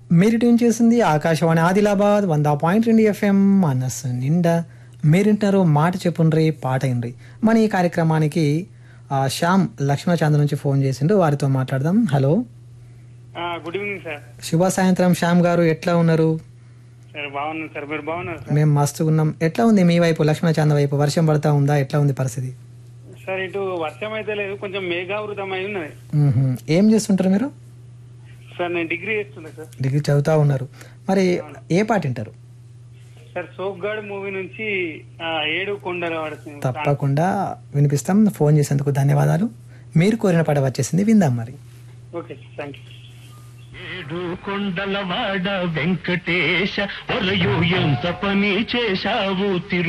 మీరు ట్యూన్ చేసింది ఆకాశవాణి ఆదిలాబాద్ వంద పాయింట్ రెండు ఎఫ్ఎం మనస్సు నిండా మీరింటారు మాట చెప్పుండ్రి పాట ఇండ్రి మన ఈ కార్యక్రమానికి ఆ, శ్యామ్ లక్ష్మణచాంద్ర నుంచి ఫోన్ చేసిండు వారితో మాట్లాడదాం హలో గుడ్ ఈవినింగ్ సార్ శుభ సాయంత్రం శ్యామ్ గారు ఎట్లా ఉన్నారు సార్ బాగున్నాను సార్ మీరు బాగున్నారు సార్ మేము మస్తు ఉన్నాం ఎట్లా ఉంది మీ వైపు లక్ష్మణచాంద్ర వైపు వర్షం పడతా ఉందా ఎట్లా ఉంది పరిస్థితి సార్ ఇటు వర్షం అయితే లేదు కొంచెం మేఘావృతం అయి ఉన్నది మ్మ్హ. ఏం చేస్తుంటారు మీరు సార్ నేను డిగ్రీ చేస్తున్నా సార్ డిగ్రీ చదువుతా ఉన్నారు మరి ఏ పాట వింటారు సార్ సోప్గాడ్ మూవీ నుంచి ఆ, ఏడు కొండల వాడుతుంది తప్పకుండా వినిపిస్తాం ఫోన్ చేసేందుకు ధన్యవాదాలు మీరు కోరిన పాట వచ్చేసింది విందాం మరి ఓకే థ్యాంక్ యూ ఏడు కొండలవాడ వెంకటేశ ఒరయు ఎంత పని చేశావు తిరు